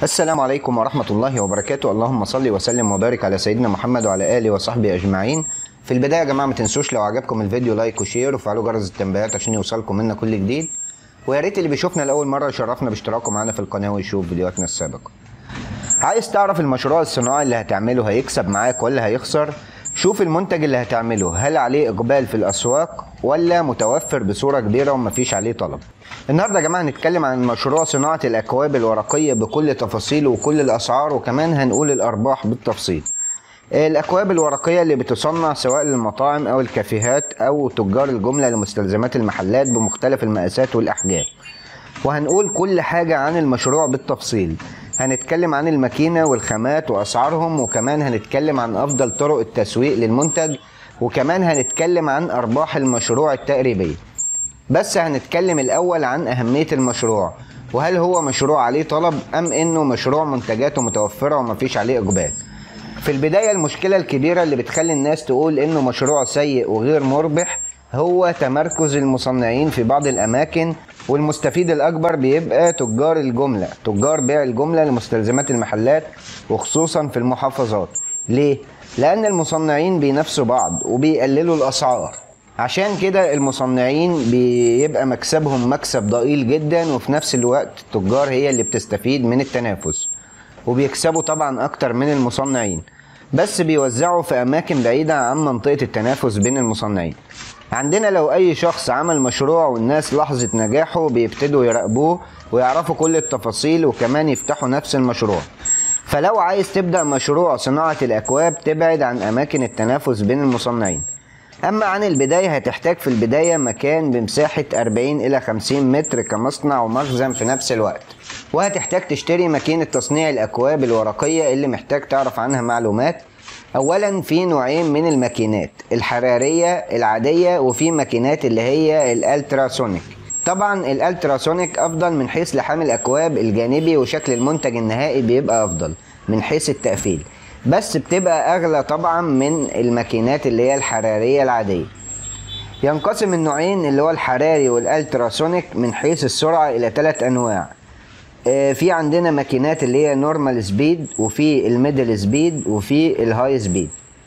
السلام عليكم ورحمة الله وبركاته اللهم صل وسلم وبارك على سيدنا محمد وعلى آله وصحبه أجمعين في البداية يا جماعة ما تنسوش لو عجبكم الفيديو لايك وشير وفعلوا جرس التنبيهات عشان يوصلكم منا كل جديد ويا ريت اللي بيشوفنا لأول مرة يشرفنا باشتراكه معانا في القناة ويشوف فيديوهاتنا السابقة عايز تعرف المشروع الصناعي اللي هتعمله هيكسب معاك ولا هيخسر شوف المنتج اللي هتعمله هل عليه اقبال في الاسواق ولا متوفر بصوره كبيره ومفيش عليه طلب النهارده يا جماعه هنتكلم عن مشروع صناعه الاكواب الورقيه بكل تفاصيله وكل الاسعار وكمان هنقول الارباح بالتفصيل الاكواب الورقيه اللي بتصنع سواء للمطاعم او الكافيهات او تجار الجمله لمستلزمات المحلات بمختلف المقاسات والاحجام وهنقول كل حاجة عن المشروع بالتفصيل هنتكلم عن الماكينة والخامات وأسعارهم وكمان هنتكلم عن أفضل طرق التسويق للمنتج وكمان هنتكلم عن أرباح المشروع التقريبية بس هنتكلم الأول عن أهمية المشروع وهل هو مشروع عليه طلب أم إنه مشروع منتجاته متوفرة ومفيش عليه إقبال في البداية المشكلة الكبيرة اللي بتخلي الناس تقول إنه مشروع سيء وغير مربح هو تمركز المصنعين في بعض الأماكن والمستفيد الأكبر بيبقى تجار الجملة تجار بيع الجملة لمستلزمات المحلات وخصوصا في المحافظات ليه؟ لأن المصنعين بينافسوا بعض وبيقللوا الأسعار عشان كده المصنعين بيبقى مكسبهم مكسب ضئيل جدا وفي نفس الوقت التجار هي اللي بتستفيد من التنافس وبيكسبوا طبعا أكتر من المصنعين بس بيوزعوا في أماكن بعيدة عن منطقة التنافس بين المصنعين عندنا لو أي شخص عمل مشروع والناس لاحظت نجاحه بيبتدوا يراقبوه ويعرفوا كل التفاصيل وكمان يفتحوا نفس المشروع فلو عايز تبدأ مشروع صناعة الأكواب تبعد عن أماكن التنافس بين المصنعين أما عن البداية هتحتاج في البداية مكان بمساحة 40 إلى 50 متر كمصنع ومخزن في نفس الوقت وهتحتاج تشتري ماكينة تصنيع الأكواب الورقية اللي محتاج تعرف عنها معلومات اولا في نوعين من الماكينات الحراريه العاديه وفي ماكينات اللي هي الالتراسونيك طبعا الالتراسونيك افضل من حيث لحام الاكواب الجانبي وشكل المنتج النهائي بيبقى افضل من حيث التقفيل بس بتبقى اغلى طبعا من الماكينات اللي هي الحراريه العاديه ينقسم النوعين اللي هو الحراري والالتراسونيك من حيث السرعه الى ثلاث انواع في عندنا ماكينات اللي هي نورمال سبيد وفي الميدل سبيد وفي الهاي سبيد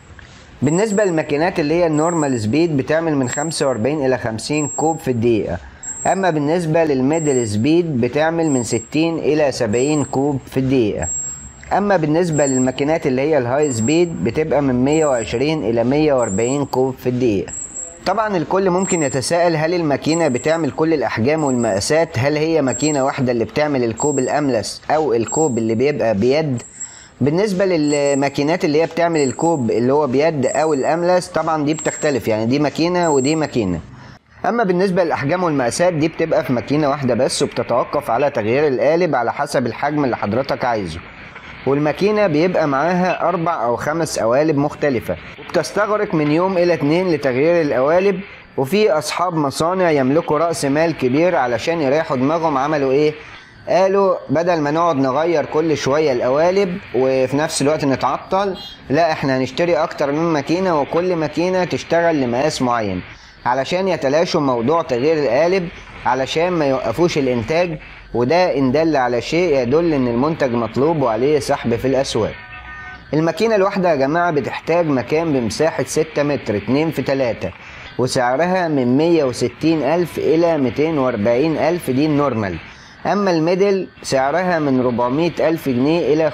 بالنسبه للماكينات اللي هي النورمال سبيد بتعمل من 45 الى 50 كوب في الدقيقه اما بالنسبه للميدل سبيد بتعمل من 60 الى 70 كوب في الدقيقه اما بالنسبه للماكينات اللي هي الهاي سبيد بتبقى من 120 الى 140 كوب في الدقيقه طبعا الكل ممكن يتساءل هل الماكينة بتعمل كل الأحجام والمقاسات هل هي ماكينة واحدة اللي بتعمل الكوب الأملس أو الكوب اللي بيبقى بيد بالنسبة للماكينات اللي هي بتعمل الكوب اللي هو بيد أو الأملس طبعا دي بتختلف يعني دي ماكينة ودي ماكينة أما بالنسبة للأحجام والمقاسات دي بتبقى في ماكينة واحدة بس وبتتوقف على تغيير القالب على حسب الحجم اللي حضرتك عايزه والماكينة بيبقى معاها أربع أو خمس قوالب مختلفة وبتستغرق من يوم إلى اتنين لتغيير القوالب وفي أصحاب مصانع يملكوا رأس مال كبير علشان يريحوا دماغهم عملوا إيه؟ قالوا بدل ما نقعد نغير كل شوية القوالب وفي نفس الوقت نتعطل لا احنا هنشتري أكتر من ماكينة وكل ماكينة تشتغل لمقاس معين علشان يتلاشوا موضوع تغيير القالب علشان ما يوقفوش الإنتاج وده إن دل على شيء يدل إن المنتج مطلوب وعليه سحب في الأسواق. الماكينة الواحدة يا جماعة بتحتاج مكان بمساحة 6 متر 2 في 3 وسعرها من 160 ألف إلى 240 ألف دي النورمال أما الميدل سعرها من 400 ألف جنيه إلى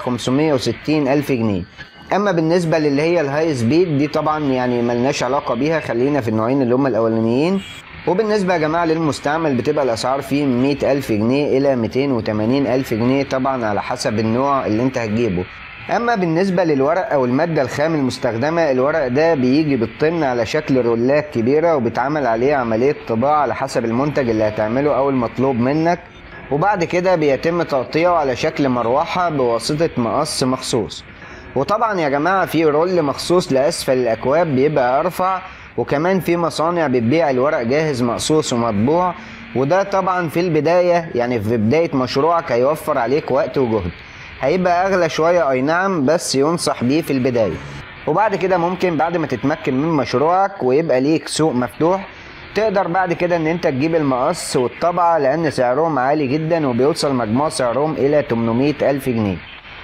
560 ألف جنيه أما بالنسبة للي هي الهاي سبيد دي طبعا يعني ملناش علاقة بيها خلينا في النوعين اللي هم الأولانيين وبالنسبة يا جماعة للمستعمل بتبقى الأسعار فيه من 100 ألف جنيه إلى 280 ألف جنيه طبعا على حسب النوع اللي أنت هتجيبه أما بالنسبة للورق أو المادة الخام المستخدمة الورق ده بيجي بالطن على شكل رولات كبيرة وبيتعمل عليه عملية طباعة على حسب المنتج اللي هتعمله أو المطلوب منك وبعد كده بيتم تقطيعه على شكل مروحة بواسطة مقص مخصوص وطبعا يا جماعة في رول مخصوص لأسفل الأكواب بيبقى أرفع وكمان في مصانع بتبيع الورق جاهز مقصوص ومطبوع وده طبعا في البداية يعني في بداية مشروعك هيوفر عليك وقت وجهد هيبقى أغلى شوية أي نعم بس ينصح بيه في البداية وبعد كده ممكن بعد ما تتمكن من مشروعك ويبقى ليك سوق مفتوح تقدر بعد كده ان انت تجيب المقص والطبعة لان سعرهم عالي جدا وبيوصل مجموع سعرهم الى 800 الف جنيه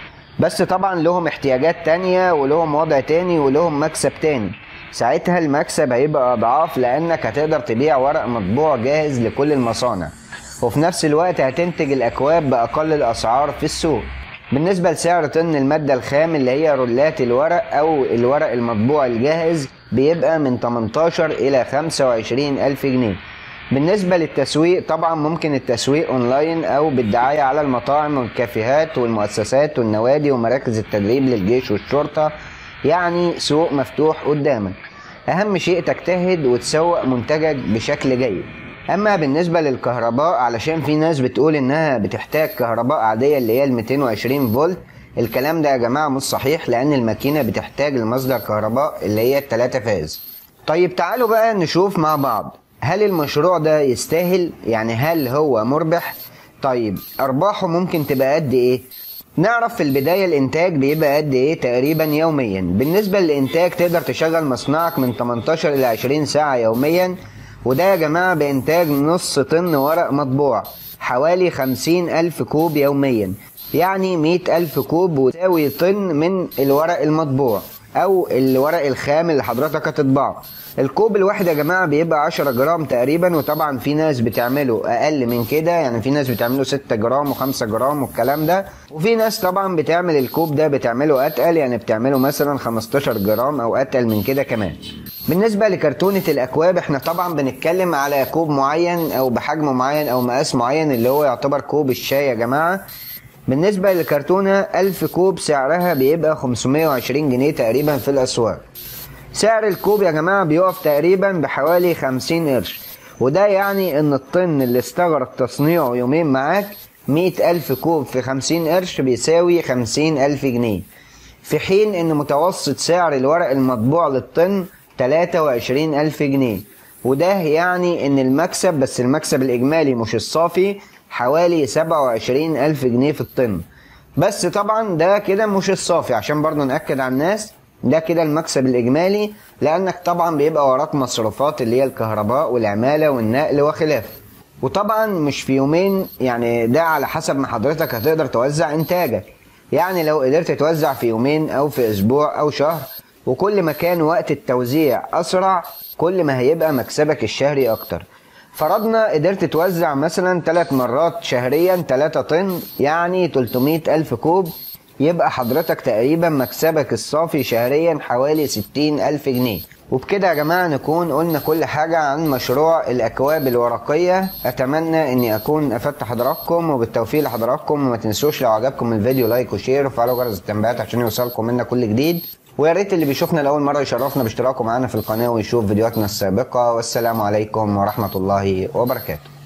بس طبعا لهم احتياجات تانية ولهم وضع تاني ولهم مكسب تاني ساعتها المكسب هيبقى اضعاف لانك هتقدر تبيع ورق مطبوع جاهز لكل المصانع وفي نفس الوقت هتنتج الاكواب باقل الاسعار في السوق بالنسبة لسعر طن المادة الخام اللي هي رولات الورق أو الورق المطبوع الجاهز بيبقى من 18 إلى 25 ألف جنيه بالنسبة للتسويق طبعا ممكن التسويق اونلاين او بالدعاية على المطاعم والكافيهات والمؤسسات والنوادي ومراكز التدريب للجيش والشرطة يعني سوق مفتوح قدامك اهم شيء تجتهد وتسوق منتجك بشكل جيد اما بالنسبة للكهرباء علشان في ناس بتقول انها بتحتاج كهرباء عادية اللي هي ال 220 فولت الكلام ده يا جماعة مش صحيح لان الماكينة بتحتاج لمصدر كهرباء اللي هي التلاتة فاز طيب تعالوا بقى نشوف مع بعض هل المشروع ده يستاهل يعني هل هو مربح طيب ارباحه ممكن تبقى قد ايه نعرف في البداية الإنتاج بيبقى قد إيه تقريبا يوميا بالنسبة للإنتاج تقدر تشغل مصنعك من 18 إلى 20 ساعة يوميا وده يا جماعة بإنتاج نص طن ورق مطبوع حوالي 50 ألف كوب يوميا يعني 100 ألف كوب وتساوي طن من الورق المطبوع أو الورق الخام اللي حضرتك هتطبعه الكوب الواحد يا جماعة بيبقى 10 جرام تقريبا وطبعا في ناس بتعمله أقل من كده يعني في ناس بتعمله 6 جرام و5 جرام والكلام ده وفي ناس طبعا بتعمل الكوب ده بتعمله أتقل يعني بتعمله مثلا 15 جرام أو أتقل من كده كمان بالنسبة لكرتونة الأكواب احنا طبعا بنتكلم على كوب معين أو بحجم معين أو مقاس معين اللي هو يعتبر كوب الشاي يا جماعة بالنسبة للكرتونة 1000 كوب سعرها بيبقى 520 جنيه تقريبا في الأسواق سعر الكوب يا جماعة بيقف تقريبا بحوالي 50 قرش وده يعني ان الطن اللي استغرق تصنيعه يومين معاك 100 ألف كوب في 50 قرش بيساوي 50 ألف جنيه في حين ان متوسط سعر الورق المطبوع للطن 23 ألف جنيه وده يعني ان المكسب بس المكسب الإجمالي مش الصافي حوالي 27 ألف جنيه في الطن بس طبعا ده كده مش الصافي عشان برضه نأكد على الناس ده كده المكسب الإجمالي لأنك طبعا بيبقى وراك مصروفات اللي هي الكهرباء والعمالة والنقل وخلافه وطبعا مش في يومين يعني ده على حسب ما حضرتك هتقدر توزع إنتاجك يعني لو قدرت توزع في يومين أو في أسبوع أو شهر وكل ما كان وقت التوزيع أسرع كل ما هيبقى مكسبك الشهري أكتر فرضنا قدرت توزع مثلا ثلاث مرات شهريا 3 طن يعني 300 ألف كوب يبقى حضرتك تقريبا مكسبك الصافي شهريا حوالي 60 ألف جنيه وبكده يا جماعة نكون قلنا كل حاجة عن مشروع الأكواب الورقية أتمنى إني أكون أفدت حضراتكم وبالتوفيق لحضراتكم وما تنسوش لو عجبكم الفيديو لايك وشير وفعلوا جرس التنبيهات عشان يوصلكم منا كل جديد ويا ريت اللي بيشوفنا لأول مرة يشرفنا باشتراكه معانا في القناة ويشوف فيديوهاتنا السابقة والسلام عليكم ورحمة الله وبركاته